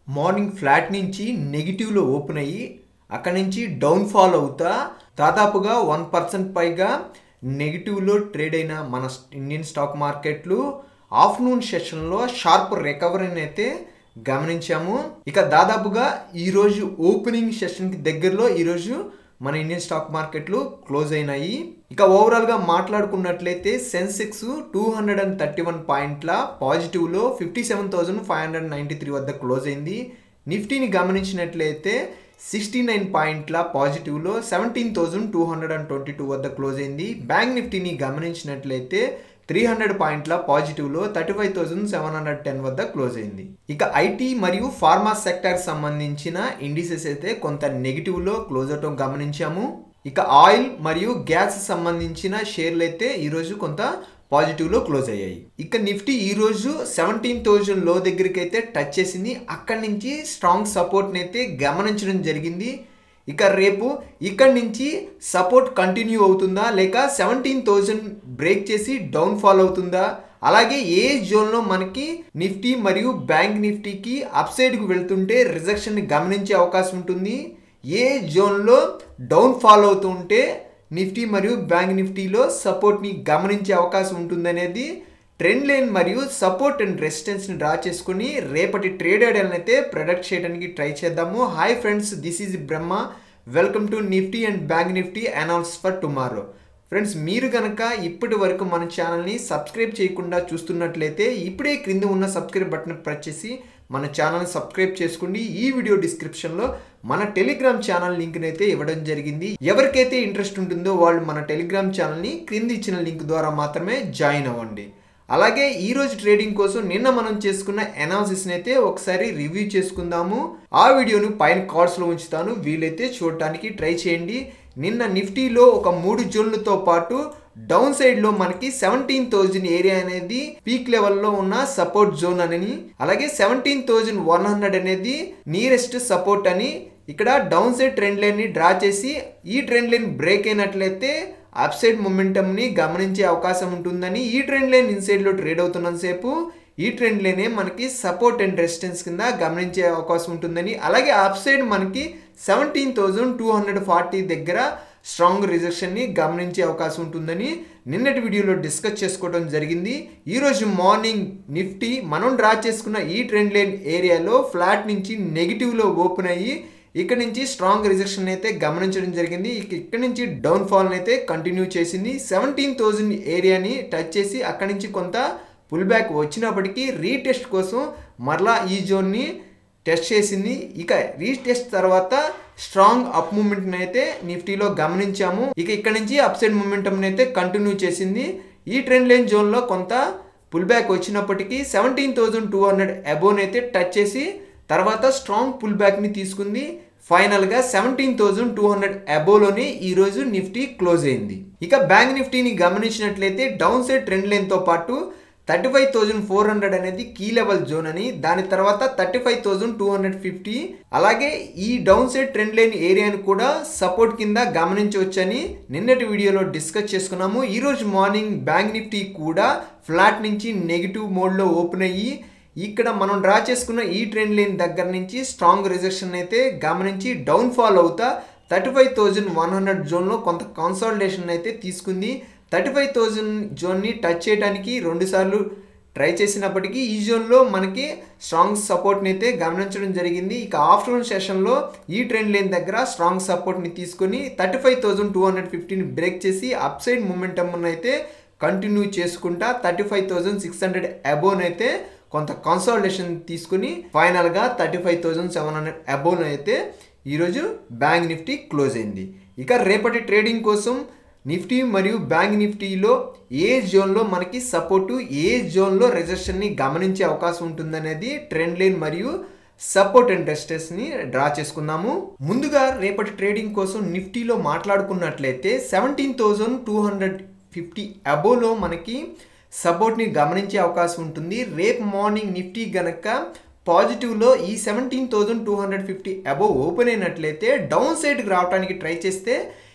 morning flat నుంచి నెగిటివ్లో open అయ్యి అక్కడి నుంచి డౌన్ ఫాల్ అవుతా దాదాపుగా వన్ పర్సెంట్ పైగా నెగిటివ్లో ట్రేడ్ అయిన మన ఇండియన్ స్టాక్ మార్కెట్లు ఆఫ్టర్నూన్ సెషన్లో షార్ప్ రికవరీని అయితే గమనించాము ఇక దాదాపుగా ఈరోజు ఓపెనింగ్ సెషన్కి దగ్గరలో ఈరోజు మన ఇండియన్ స్టాక్ మార్కెట్లు క్లోజ్ అయినాయి ఇక ఓవరాల్గా మాట్లాడుకున్నట్లయితే Sensex two hundred and thirty one పాయింట్ల పాజిటివ్లో fifty seven thousand five hundred ninety three వద్ద క్లోజ్ అయింది నిఫ్టీని గమనించినట్లయితే సిక్స్టీ నైన్ పాయింట్ల పాజిటివ్లో seventeen thousand two hundred and twenty two వద్ద క్లోజ్ అయింది బ్యాంక్ నిఫ్టీని గమనించినట్లయితే త్రీ హండ్రెడ్ పాయింట్ల పాజిటివ్లో thirty five thousand seven hundred ten వద్ద క్లోజ్ అయింది ఇక ఐటీ మరియు ఫార్మా సెక్టర్ సంబంధించిన ఇండిసెస్ అయితే కొంత నెగిటివ్లో క్లోజ్ అవటం గమనించాము ఇక ఆయిల్ మరియు గ్యాస్ సంబంధించిన షేర్లు అయితే ఈరోజు కొంత పాజిటివ్లో క్లోజ్ అయ్యాయి ఇక నిఫ్టీ ఈరోజు సెవెంటీన్ థౌజండ్ లో దగ్గరికి అయితే టచ్ చేసింది అక్కడి నుంచి స్ట్రాంగ్ సపోర్ట్ని అయితే గమనించడం జరిగింది ఇక రేపు ఇక్కడి నుంచి సపోర్ట్ కంటిన్యూ అవుతుందా లేక సెవెంటీన్ థౌజండ్ బ్రేక్ చేసి డౌన్ ఫాల్ అవుతుందా అలాగే ఏ జోన్లో మనకి నిఫ్టీ మరియు బ్యాంక్ నిఫ్టీకి అప్ సైడ్కి వెళ్తుంటే రిజెక్షన్ని గమనించే అవకాశం ఉంటుంది ఏ జోన్లో డౌన్ ఫాల్ అవుతుంటే నిఫ్టీ మరియు బ్యాంక్ నిఫ్టీలో సపోర్ట్ని గమనించే అవకాశం ఉంటుందనేది ట్రెండ్ లైన్ మరియు సపోర్ట్ అండ్ రెసిస్టెన్స్ని డ్రా చేసుకుని రేపటి ట్రేడ్ ఐడియాలను అయితే ప్రొడక్ట్ చేయడానికి ట్రై చేద్దాము hi friends this is Brahma welcome to Nifty and bank Nifty announce for tomorrow friends మీరు కనుక ఇప్పటి వరకు మన ఛానల్ని సబ్స్క్రైబ్ చేయకుండా చూస్తున్నట్లయితే ఇప్పుడే క్రింద ఉన్న సబ్స్క్రైబ్ బటన్ ప్రెస్ చేసి మన ఛానల్ని సబ్స్క్రైబ్ చేసుకోండి ఈ వీడియో డిస్క్రిప్షన్లో మన టెలిగ్రామ్ ఛానల్ లింక్ని అయితే ఇవ్వడం జరిగింది ఎవరికైతే ఇంట్రెస్ట్ ఉంటుందో వాళ్ళు మన టెలిగ్రామ్ ఛానల్ని క్రింద ఇచ్చిన లింక్ ద్వారా మాత్రమే జాయిన్ అవ్వండి అలాగే ఈ రోజు ట్రేడింగ్ కోసం నిన్న మనం చేసుకున్న అనాలిసిస్ని అయితే ఒకసారి రివ్యూ చేసుకుందాము ఆ వీడియోను పైన కార్డ్స్లో ఉంచుతాను వీలైతే చూడటానికి ట్రై చేయండి నిన్న నిఫ్టీలో ఒక మూడు జోన్లతో పాటు డౌన్ సైడ్లో మనకి సెవెంటీన్ థౌజండ్ ఏరియా అనేది పీక్ లెవెల్లో ఉన్న సపోర్ట్ జోన్ అని అలాగే సెవెంటీన్ థౌజండ్ వన్ హండ్రెడ్ అనేది నియరెస్ట్ సపోర్ట్ అని ఇక్కడ డౌన్ సైడ్ ట్రెండ్ లైన్ని డ్రా చేసి ఈ ట్రెండ్ లైన్ బ్రేక్ అయినట్లయితే అప్ సైడ్ మొమెంటమ్ని గమనించే అవకాశం ఉంటుందని ఈ ట్రెండ్ లైన్ ఇన్సైడ్లో ట్రేడ్ అవుతున్నంతసేపు ఈ ట్రెండ్ లైనే మనకి సపోర్ట్ అండ్ రెసిస్టెన్స్ కింద గమనించే అవకాశం ఉంటుందని అలాగే అప్ సైడ్ మనకి seventeen thousand two hundred forty దగ్గర స్ట్రాంగ్ రిజెక్షన్ని గమనించే అవకాశం ఉంటుందని నిన్నటి వీడియోలో డిస్కస్ చేసుకోవడం జరిగింది ఈరోజు మార్నింగ్ నిఫ్టీ మనం డ్రా చేసుకున్న ఈ ట్రెండ్ లైన్ ఏరియాలో ఫ్లాట్ నుంచి నెగిటివ్లో ఓపెన్ అయ్యి ఇక్కడ నుంచి స్ట్రాంగ్ రిజెక్షన్ అయితే గమనించడం జరిగింది ఇక ఇక్కడ నుంచి డౌన్ ఫాల్ అయితే కంటిన్యూ చేసింది సెవెంటీన్ థౌజండ్ ఏరియాని టచ్ చేసి అక్కడ నుంచి కొంత పుల్ బ్యాక్ వచ్చినప్పటికీ రీటెస్ట్ కోసం మరలా ఈ జోన్ని టెస్ట్ చేసింది ఇక రీటెస్ట్ తర్వాత స్ట్రాంగ్ అప్ మూమెంట్ని అయితే నిఫ్టీలో గమనించాము ఇక ఇక్కడ నుంచి అప్ సైడ్ మూమెంటం అయితే కంటిన్యూ చేసింది ఈ ట్రెండ్ లైన్ జోన్లో కొంత పుల్ బ్యాక్ వచ్చినప్పటికీ seventeen thousand two hundred above అయితే టచ్ చేసి తర్వాత స్ట్రాంగ్ పుల్ బ్యాక్ని తీసుకుంది ఫైనల్గా సెవెంటీన్ థౌజండ్ టూ హండ్రెడ్ అబోలోని ఈరోజు నిఫ్టీ క్లోజ్ అయింది ఇక బ్యాంక్ నిఫ్టీని గమనించినట్లయితే డౌన్ సైడ్ ట్రెండ్ లైన్తో పాటు thirty five thousand four hundred అనేది కీ లెవెల్ జోన్ అని దాని తర్వాత thirty five thousand two hundred fifty అలాగే ఈ డౌన్ సైడ్ ట్రెండ్ లైన్ ఏరియాని కూడా సపోర్ట్ కింద గమనించవచ్చని నిన్నటి వీడియోలో డిస్కస్ చేసుకున్నాము ఈరోజు మార్నింగ్ బ్యాంక్ నిఫ్టీ కూడా ఫ్లాట్ నుంచి నెగిటివ్ మోడ్లో ఓపెన్ అయ్యి ఇక్కడ మనం డ్రా చేసుకున్న ఈ ట్రెండ్ లైన్ దగ్గర నుంచి స్ట్రాంగ్ రిజెక్షన్ అయితే గమనించి డౌన్ ఫాల్ అవుతా thirty five thousand one hundred జోన్లో కొంత కన్సాలిడేషన్ అయితే తీసుకుంది థర్టీ ఫైవ్ థౌజండ్ జోన్ని టచ్ చేయడానికి రెండుసార్లు ట్రై చేసినప్పటికీ ఈ జోన్లో మనకి స్ట్రాంగ్ సపోర్ట్ని అయితే గమనించడం జరిగింది ఇక ఆఫ్టర్నూన్ సెషన్లో ఈ ట్రెండ్ లైన్ దగ్గర స్ట్రాంగ్ సపోర్ట్ని తీసుకొని thirty five thousand two hundred ఫిఫ్టీని బ్రేక్ చేసి అప్ సైడ్ మూమెంటమ్ అయితే కంటిన్యూ చేసుకుంటా thirty five thousand six hundred above అయితే కొంత కన్సాలిడేషన్ తీసుకుని ఫైనల్గా thirty five thousand seven hundred above అయితే ఈరోజు బ్యాంక్ నిఫ్టీ క్లోజ్ అయింది ఇక రేపటి ట్రేడింగ్ కోసం నిఫ్టీ మరియు బ్యాంక్ నిఫ్టీలో ఏ జోన్లో మనకి సపోర్టు ఏ జోన్లో రిజెక్షన్ని గమనించే అవకాశం ఉంటుందనేది ట్రెండ్ లైన్ మరియు సపోర్ట్ అండ్ రెసిస్టెన్స్ని డ్రా చేసుకుందాము ముందుగా రేపటి ట్రేడింగ్ కోసం నిఫ్టీలో మాట్లాడుకున్నట్లయితే seventeen thousand two hundred fifty అబోలో మనకి సపోర్ట్ని గమనించే అవకాశం ఉంటుంది రేపు మార్నింగ్ నిఫ్టీ గనక పాజిటివ్లో ఈ seventeen thousand two hundred fifty above open అయినట్లయితే డౌన్ సైడ్కి రావడానికి ట్రై చేస్తే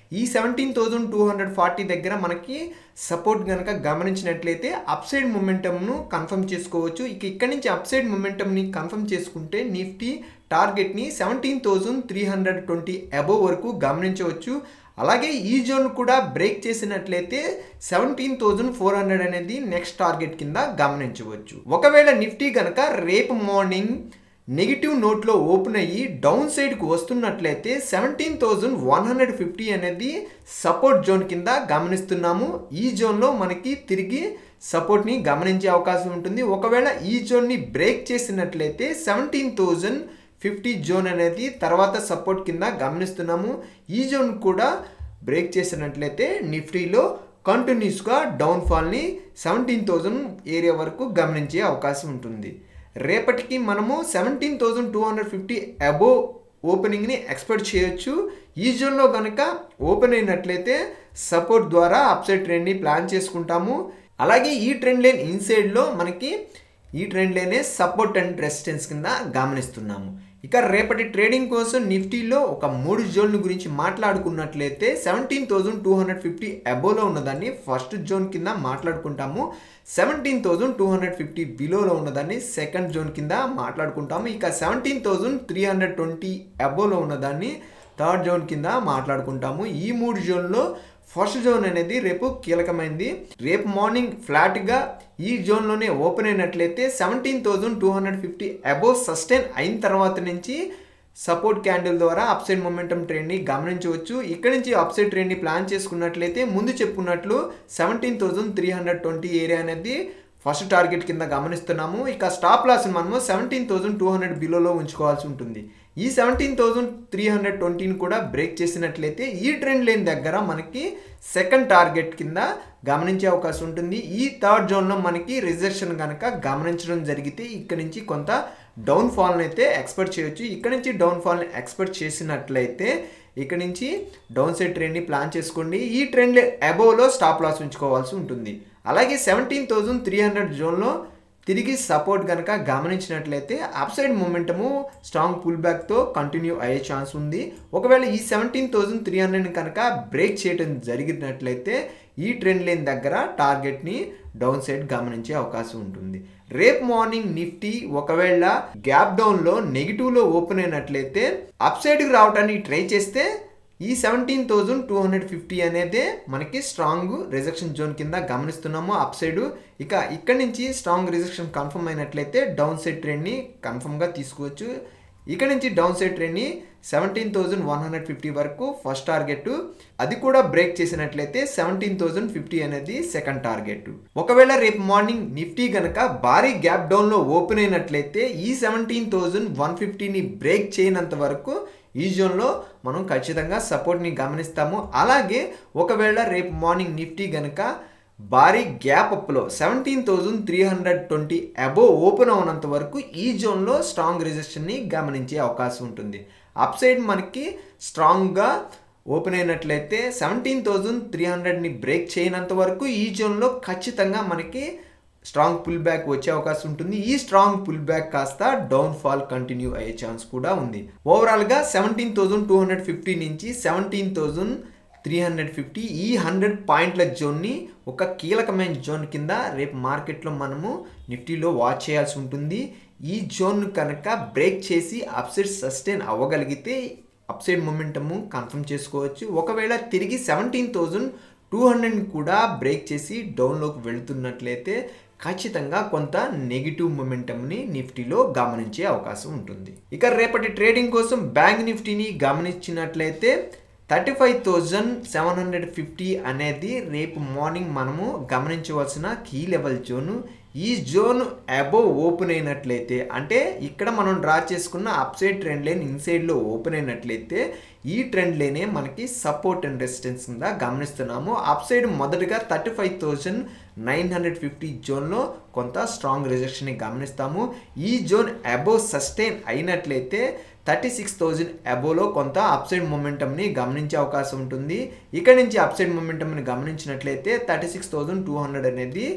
ఈ seventeen thousand two hundred forty దగ్గర మనకి సపోర్ట్ కనుక గమనించినట్లయితే అప్ సైడ్ మొమెంటమ్ను కన్ఫర్మ్ చేసుకోవచ్చు ఇక ఇక్కడ నుంచి అప్ సైడ్ మొమెంటమ్ని కన్ఫర్మ్ చేసుకుంటే నిఫ్టీ టార్గెట్ని seventeen thousand three hundred twenty above వరకు గమనించవచ్చు అలాగే ఈ జోన్ కూడా బ్రేక్ చేసినట్లయితే సెవెంటీన్ థౌజండ్ ఫోర్ హండ్రెడ్ అనేది నెక్స్ట్ టార్గెట్ కింద గమనించవచ్చు ఒకవేళ నిఫ్టీ కనుక రేపు మార్నింగ్ నెగిటివ్ నోట్లో ఓపెన్ అయ్యి డౌన్ సైడ్కి వస్తున్నట్లయితే seventeen thousand one hundred fifty అనేది సపోర్ట్ జోన్ కింద గమనిస్తున్నాము ఈ జోన్లో మనకి తిరిగి సపోర్ట్ని గమనించే అవకాశం ఉంటుంది ఒకవేళ ఈ జోన్ని బ్రేక్ చేసినట్లయితే సెవెంటీన్ థౌజండ్ ఫిఫ్టీ జోన్ అనేది తర్వాత సపోర్ట్ కింద గమనిస్తున్నాము ఈ జోన్ కూడా బ్రేక్ చేసినట్లయితే నిఫ్టీలో కంటిన్యూస్గా డౌన్ఫాల్ని సెవెంటీన్ థౌజండ్ ఏరియా వరకు గమనించే అవకాశం ఉంటుంది రేపటికి మనము seventeen thousand two hundred fifty above ఓపెనింగ్ని ఎక్స్పెక్ట్ చేయొచ్చు ఈ జోన్లో కనుక ఓపెన్ అయినట్లయితే సపోర్ట్ ద్వారా అప్సైడ్ ట్రెండ్ని ప్లాన్ చేసుకుంటాము అలాగే ఈ ట్రెండ్ లైన్ ఇన్సైడ్లో మనకి ఈ ట్రెండ్ లైనే సపోర్ట్ అండ్ రెసిస్టెన్స్ కింద గమనిస్తున్నాము ఇక రేపటి ట్రేడింగ్ కోసం నిఫ్టీలో ఒక మూడు జోన్ల గురించి మాట్లాడుకున్నట్లయితే seventeen thousand two hundred fifty అబోలో ఉన్నదాన్ని ఫస్ట్ జోన్ కింద మాట్లాడుకుంటాము seventeen thousand two hundred fifty బిలోలో ఉన్నదాన్ని సెకండ్ జోన్ కింద మాట్లాడుకుంటాము ఇక seventeen thousand three hundred twenty అబోలో ఉన్నదాన్ని థర్డ్ జోన్ కింద మాట్లాడుకుంటాము ఈ మూడు జోన్లో ఫస్ట్ జోన్ అనేది రేపు కీలకమైంది రేపు మార్నింగ్ ఫ్లాట్గా ఈ జోన్లోనే ఓపెన్ అయినట్లయితే seventeen thousand two hundred fifty above sustain అయిన తర్వాత నుంచి సపోర్ట్ క్యాండిల్ ద్వారా అప్సైడ్ మొమెంటం ట్రెండ్ని గమనించవచ్చు ఇక్కడ నుంచి అప్సైడ్ ట్రెండ్ని ప్లాన్ చేసుకున్నట్లయితే ముందు చెప్పుకున్నట్లు seventeen thousand three hundred twenty area అనేది ఫస్ట్ టార్గెట్ కింద గమనిస్తున్నాము ఇక స్టాప్ లాస్ మనము సెవెంటీన్ థౌజండ్ టూ హండ్రెడ్ బిలోలో ఉంచుకోవాల్సి ఉంటుంది ఈ సెవెంటీన్ థౌజండ్ త్రీ హండ్రెడ్ ట్వంటీని కూడా బ్రేక్ చేసినట్లయితే ఈ ట్రెండ్ లైన్ దగ్గర మనకి సెకండ్ టార్గెట్ కింద గమనించే అవకాశం ఉంటుంది ఈ థర్డ్ జోన్లో మనకి రిజెక్షన్ కనుక గమనించడం జరిగితే ఇక్కడ నుంచి కొంత డౌన్ ఫాల్ని అయితే ఎక్స్పెక్ట్ చేయొచ్చు ఇక్కడ నుంచి డౌన్ ఫాల్ని ఎక్స్పెక్ట్ చేసినట్లయితే ఇక్కడ నుంచి డౌన్ సైడ్ ట్రెండ్ని ప్లాన్ చేసుకోండి ఈ ట్రెండ్ అబోవ్లో స్టాప్ లాస్ ఉంచుకోవాల్సి ఉంటుంది అలాగే సెవెంటీన్ థౌజండ్ త్రీ హండ్రెడ్ జోన్లో తిరిగి సపోర్ట్ కనుక గమనించినట్లయితే అప్సైడ్ మూమెంటము స్ట్రాంగ్ పుల్ బ్యాక్తో కంటిన్యూ అయ్యే ఛాన్స్ ఉంది ఒకవేళ ఈ సెవెంటీన్ థౌజండ్ త్రీ హండ్రెడ్ కనుక బ్రేక్ చేయడం జరిగినట్లయితే ఈ ట్రెండ్ లైన్ దగ్గర టార్గెట్ని డౌన్ సైడ్ గమనించే అవకాశం ఉంటుంది రేపు మార్నింగ్ నిఫ్టీ ఒకవేళ గ్యాప్ డౌన్లో నెగిటివ్లో ఓపెన్ అయినట్లయితే అప్ సైడ్కి రావడానికి ట్రై చేస్తే ఈ seventeen thousand two hundred fifty అనేదే మనకి స్ట్రాంగ్ రిజెక్షన్ జోన్ కింద గమనిస్తున్నాము అప్ సైడ్ ఇక ఇక్కడ నుంచి స్ట్రాంగ్ రిజెక్షన్ కన్ఫర్మ్ అయినట్లయితే డౌన్ సైడ్ ట్రెండ్ని కన్ఫర్మ్గా తీసుకోవచ్చు ఇక్కడ నుంచి డౌన్ సైడ్ ట్రెండ్ని seventeen thousand one hundred fifty వరకు ఫస్ట్ టార్గెట్ అది కూడా బ్రేక్ చేసినట్లయితే సెవెంటీన్ థౌజండ్ ఫిఫ్టీ అనేది సెకండ్ టార్గెట్ ఒకవేళ రేపు మార్నింగ్ నిఫ్టీ గనక భారీ గ్యాప్ డౌన్లో ఓపెన్ అయినట్లయితే ఈ సెవెంటీన్ థౌజండ్ వన్ ఫిఫ్టీని బ్రేక్ చేయనంత వరకు ఈ జోన్లో మనం ఖచ్చితంగా సపోర్ట్ని గమనిస్తాము అలాగే ఒకవేళ రేపు మార్నింగ్ నిఫ్టీ గనక భారీ గ్యాప్ అప్లో seventeen thousand three hundred twenty above open అవునంత వరకు ఈ జోన్లో స్ట్రాంగ్ రిజెక్షన్ని గమనించే అవకాశం ఉంటుంది అప్ సైడ్ మనకి స్ట్రాంగ్గా ఓపెన్ అయినట్లయితే సెవెంటీన్ థౌజండ్ త్రీ హండ్రెడ్ని బ్రేక్ చేయనంత వరకు ఈ జోన్లో ఖచ్చితంగా మనకి స్ట్రాంగ్ పుల్ బ్యాక్ వచ్చే అవకాశం ఉంటుంది ఈ స్ట్రాంగ్ పుల్ బ్యాక్ కాస్త డౌన్ ఫాల్ కంటిన్యూ అయ్యే ఛాన్స్ కూడా ఉంది ఓవరాల్గా seventeen thousand two hundred fifty నుంచి seventeen thousand three hundred fifty ఈ హండ్రెడ్ పాయింట్ల జోన్ని ఒక కీలకమైన జోన్ కింద రేపు మార్కెట్లో మనము నిఫ్టీలో వాచ్ చేయాల్సి ఉంటుంది ఈ జోన్ కనుక బ్రేక్ చేసి అప్సైడ్ సస్టైన్ అవ్వగలిగితే అప్సైడ్ మొమెంటము కన్ఫర్మ్ చేసుకోవచ్చు ఒకవేళ తిరిగి సెవెంటీన్ థౌజండ్ టూ హండ్రెడ్ని కూడా బ్రేక్ చేసి డౌన్లోకి వెళుతున్నట్లయితే ఖచ్చితంగా కొంత నెగిటివ్ మొమెంటమ్ని నిఫ్టీలో గమనించే అవకాశం ఉంటుంది ఇక రేపటి ట్రేడింగ్ కోసం బ్యాంక్ నిఫ్టీని గమనించినట్లయితే thirty five thousand seven hundred fifty అనేది రేపు మార్నింగ్ మనము గమనించవలసిన కీ లెవెల్ జోను ఈ జోన్ అబోవ్ ఓపెన్ అయినట్లయితే అంటే ఇక్కడ మనం డ్రా చేసుకున్న అప్సైడ్ ట్రెండ్ లైన్ ఇన్సైడ్లో ఓపెన్ అయినట్లయితే ఈ ట్రెండ్ లైనే మనకి సపోర్ట్ అండ్ రెసిస్టెన్స్ కింద గమనిస్తున్నాము అప్ సైడ్ మొదటగా thirty five thousand nine hundred fifty జోన్లో కొంత స్ట్రాంగ్ రిజెక్షన్ని గమనిస్తాము ఈ జోన్ అబోవ్ సస్టైన్ అయినట్లయితే థర్టీ సిక్స్ థౌజండ్ అబోలో కొంత అప్సైడ్ మొమెంటమ్ని గమనించే అవకాశం ఉంటుంది ఇక్కడ నుంచి అప్సైడ్ మొమెంటమ్ని గమనించినట్లయితే thirty six thousand two hundred అనేది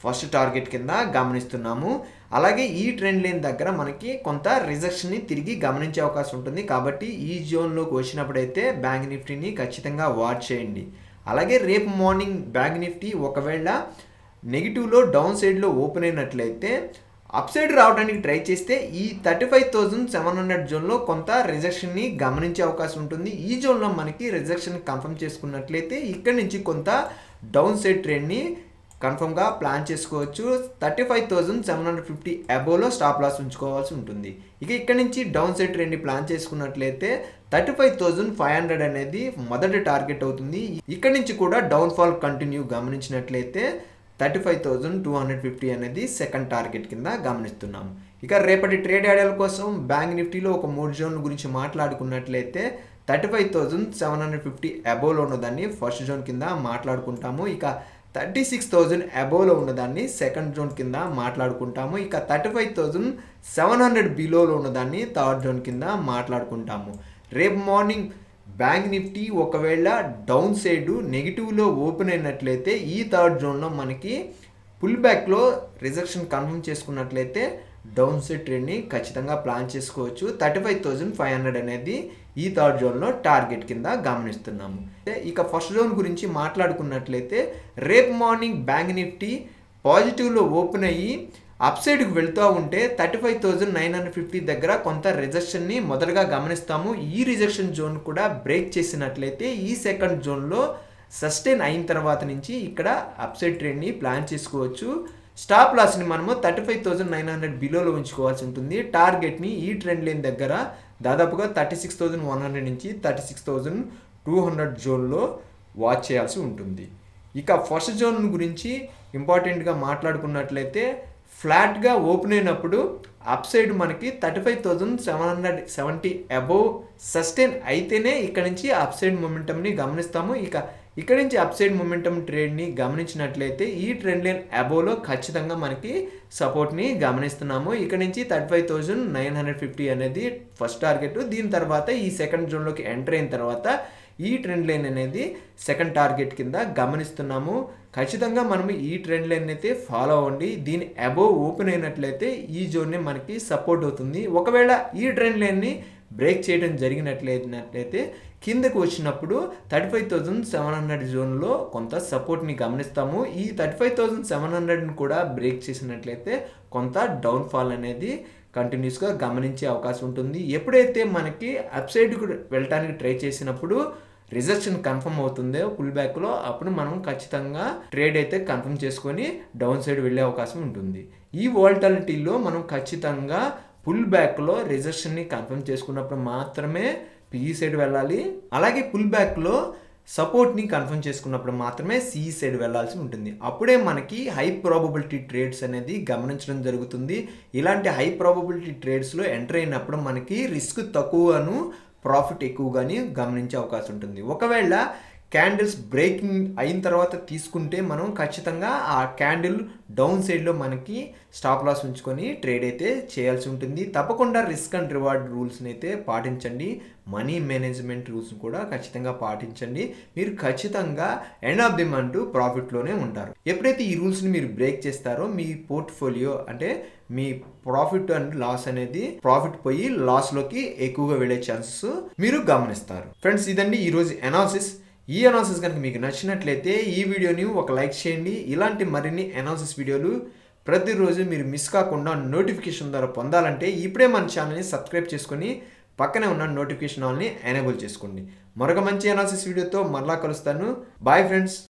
ఫస్ట్ టార్గెట్ కింద గమనిస్తున్నాము అలాగే ఈ ట్రెండ్ లైన్ దగ్గర మనకి కొంత రిజెక్షన్ని తిరిగి గమనించే అవకాశం ఉంటుంది కాబట్టి ఈ జోన్లోకి వచ్చినప్పుడైతే బ్యాంక్ నిఫ్టీని ఖచ్చితంగా వాచ్ చేయండి అలాగే రేపు మార్నింగ్ బ్యాంక్ నిఫ్టీ ఒకవేళ నెగిటివ్లో డౌన్ సైడ్లో ఓపెన్ అయినట్లయితే అప్ సైడ్ రావడానికి ట్రై చేస్తే ఈ thirty five thousand seven hundred జోన్లో కొంత రిజెక్షన్ని గమనించే అవకాశం ఉంటుంది ఈ జోన్లో మనకి రిజెక్షన్ కన్ఫర్మ్ చేసుకున్నట్లయితే ఇక్కడ నుంచి కొంత డౌన్ సైడ్ ట్రెండ్ని కన్ఫర్మ్గా ప్లాన్ చేసుకోవచ్చు thirty five thousand seven hundred fifty అబోలో స్టాప్ లాస్ ఉంచుకోవాల్సి ఉంటుంది ఇక ఇక్కడ నుంచి డౌన్ సైడ్ ట్రెండ్ని ప్లాన్ చేసుకున్నట్లయితే thirty five thousand five hundred అనేది మొదటి టార్గెట్ అవుతుంది ఇక్కడ నుంచి కూడా డౌన్ ఫాల్ కంటిన్యూ గమనించినట్లయితే thirty five thousand two hundred fifty అనేది సెకండ్ టార్గెట్ కింద గమనిస్తున్నాము ఇక రేపటి ట్రేడ్ ఐడియాల కోసం బ్యాంక్ నిఫ్టీలో ఒక మూడు జోన్ల గురించి మాట్లాడుకున్నట్లయితే thirty five thousand seven hundred fifty అబోవ్లో ఉన్నదాన్ని ఫస్ట్ జోన్ కింద మాట్లాడుకుంటాము ఇక థర్టీ సిక్స్ థౌజండ్ అబోవ్లో ఉన్నదాన్ని సెకండ్ జోన్ కింద మాట్లాడుకుంటాము ఇక thirty five thousand seven hundred బిలోలో ఉన్నదాన్ని థర్డ్ జోన్ కింద మాట్లాడుకుంటాము రేపు మార్నింగ్ బ్యాంక్ నిఫ్టీ ఒకవేళ డౌన్ సైడ్ నెగిటివ్లో ఓపెన్ అయినట్లయితే ఈ థర్డ్ జోన్లో మనకి పుల్ బ్యాక్లో రిజెక్షన్ కన్ఫర్మ్ చేసుకున్నట్లయితే డౌన్ సైడ్ ట్రెండ్ని ఖచ్చితంగా ప్లాన్ చేసుకోవచ్చు thirty five thousand five hundred అనేది ఈ థర్డ్ జోన్లో టార్గెట్ కింద గమనిస్తున్నాము ఇక ఫస్ట్ జోన్ గురించి మాట్లాడుకున్నట్లయితే రేపు మార్నింగ్ బ్యాంక్ నిఫ్టీ పాజిటివ్లో ఓపెన్ అయ్యి అప్ సైడ్కి వెళ్తూ ఉంటే thirty five thousand nine hundred fifty దగ్గర కొంత రిజెక్షన్ని మొదటగా గమనిస్తాము ఈ రిజెక్షన్ జోన్ కూడా బ్రేక్ చేసినట్లయితే ఈ సెకండ్ జోన్లో సస్టైన్ అయిన తర్వాత నుంచి ఇక్కడ అప్ సైడ్ ట్రెండ్ని ప్లాన్ చేసుకోవచ్చు స్టాప్ లాస్ని మనము thirty five thousand nine hundred బిలోలో ఉంచుకోవాల్సి ఉంటుంది టార్గెట్ని ఈ ట్రెండ్ లైన్ దగ్గర దాదాపుగా thirty six thousand one hundred నుంచి thirty six thousand two hundred జోన్లో వాచ్ చేయాల్సి ఉంటుంది ఇక ఫస్ట్ జోన్ గురించి ఇంపార్టెంట్గా మాట్లాడుకున్నట్లయితే ఫ్లాట్గా ఓపెన్ అయినప్పుడు అప్ సైడ్ మనకి thirty five thousand seven hundred seventy above sustain అయితేనే ఇక్కడ నుంచి అప్ సైడ్ మొమెంటమ్ని గమనిస్తాము ఇక ఇక్కడ నుంచి అప్ సైడ్ మొమెంటమ్ ట్రేడ్ని గమనించినట్లయితే ఈ ట్రెండ్ లైన్ అబోవ్లో ఖచ్చితంగా మనకి సపోర్ట్ని గమనిస్తున్నాము ఇక్కడ నుంచి thirty five thousand nine hundred fifty అనేది ఫస్ట్ టార్గెట్ దీని తర్వాత ఈ సెకండ్ జోన్లోకి ఎంటర్ అయిన తర్వాత ఈ ట్రెండ్ లైన్ అనేది సెకండ్ టార్గెట్ కింద గమనిస్తున్నాము ఖచ్చితంగా మనం ఈ ట్రెండ్ లైన్ అయితే ఫాలో అవ్వండి దీని అబోవ్ ఓపెన్ అయినట్లయితే ఈ జోన్ని మనకి సపోర్ట్ అవుతుంది ఒకవేళ ఈ ట్రెండ్ లైన్ని బ్రేక్ చేయడం జరిగినట్లయితే కిందకు వచ్చినప్పుడు thirty five thousand seven hundred జోన్లో కొంత సపోర్ట్ని గమనిస్తాము ఈ థర్టీ ఫైవ్ థౌజండ్ సెవెన్ హండ్రెడ్ని కూడా బ్రేక్ చేసినట్లయితే కొంత డౌన్ ఫాల్ అనేది కంటిన్యూస్గా గమనించే అవకాశం ఉంటుంది ఎప్పుడైతే మనకి అప్సైడ్కి వెళ్ళటానికి ట్రై చేసినప్పుడు రిజెక్షన్ కన్ఫర్మ్ అవుతుందో పుల్ బ్యాక్లో అప్పుడు మనం ఖచ్చితంగా ట్రేడ్ అయితే కన్ఫర్మ్ చేసుకొని డౌన్ సైడ్ వెళ్ళే అవకాశం ఉంటుంది ఈ వాల్టాలిటీలో మనం ఖచ్చితంగా పుల్ బ్యాక్లో రిజెక్షన్ని కన్ఫర్మ్ చేసుకున్నప్పుడు మాత్రమే పీ సైడ్ వెళ్ళాలి అలాగే పుల్ బ్యాక్లో సపోర్ట్ని కన్ఫర్మ్ చేసుకున్నప్పుడు మాత్రమే సి సైడ్ వెళ్ళాల్సి ఉంటుంది అప్పుడే మనకి హై ప్రాబబిలిటీ ట్రేడ్స్ అనేది గమనించడం జరుగుతుంది ఇలాంటి హై ప్రాబబిలిటీ ట్రేడ్స్లో ఎంటర్ అయినప్పుడు మనకి రిస్క్ తక్కువను ప్రాఫిట్ ఎక్కువగాని గమనించే అవకాశం ఉంటుంది ఒకవేళ క్యాండిల్స్ బ్రేకింగ్ అయిన తర్వాత తీసుకుంటే మనం ఖచ్చితంగా ఆ క్యాండిల్ డౌన్ సైడ్లో మనకి స్టాప్ లాస్ ఉంచుకొని ట్రేడ్ అయితే చేయాల్సి ఉంటుంది తప్పకుండా రిస్క్ అండ్ రివార్డ్ రూల్స్ని అయితే పాటించండి మనీ మేనేజ్మెంట్ రూల్స్ కూడా ఖచ్చితంగా పాటించండి మీరు ఖచ్చితంగా ఎండ్ ఆఫ్ ది మంత్ ప్రాఫిట్లోనే ఉంటారు ఎప్పుడైతే ఈ రూల్స్ని మీరు బ్రేక్ చేస్తారో మీ పోర్ట్ఫోలియో అంటే మీ ప్రాఫిట్ అండ్ లాస్ అనేది ప్రాఫిట్ పోయి లాస్లోకి ఎక్కువగా వెళ్ళే ఛాన్సెస్ మీరు గమనిస్తారు ఫ్రెండ్స్ ఇదండి ఈరోజు అనాలిసిస్ ఈ అనాలిసిస్ కనుక మీకు నచ్చినట్లయితే ఈ వీడియోని ఒక లైక్ చేయండి ఇలాంటి మరిన్ని అనాలిసిస్ వీడియోలు ప్రతిరోజు మీరు మిస్ కాకుండా నోటిఫికేషన్ ద్వారా పొందాలంటే ఇప్పుడే మన ఛానల్ని సబ్స్క్రైబ్ చేసుకొని పక్కనే ఉన్న నోటిఫికేషన్ ఆల్ని ఎనేబుల్ చేసుకోండి మరొక మంచి అనాలిసిస్ వీడియోతో మరలా కలుస్తాను బాయ్ ఫ్రెండ్స్